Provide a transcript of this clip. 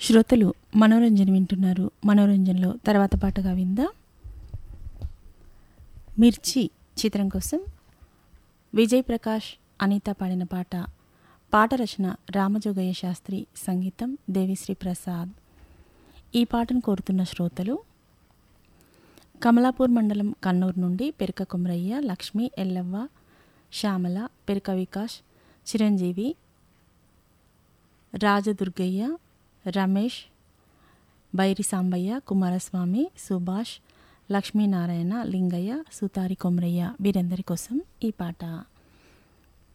శ్రోతలు మనోరంజన వింటున్నారు మనోరంజన్లో తర్వాత పాటగా విందా మిర్చి చిత్రం కోసం విజయ్ ప్రకాష్ అనిత పాడిన పాట పాట రచన రామజోగయ్య శాస్త్రి సంగీతం దేవిశ్రీ ప్రసాద్ ఈ పాటను కోరుతున్న శ్రోతలు కమలాపూర్ మండలం కన్నూరు నుండి పెరక కుమరయ్య లక్ష్మి ఎల్లవ్వ శ్యామల పెరక వికాష్ చిరంజీవి రాజదుర్గయ్య రమేష్ బైరి సాంబయ్య కుమారస్వామి సుభాష్ లక్ష్మీనారాయణ లింగయ్య సుతారి కొమరయ్య వీరందరి కోసం ఈ పాట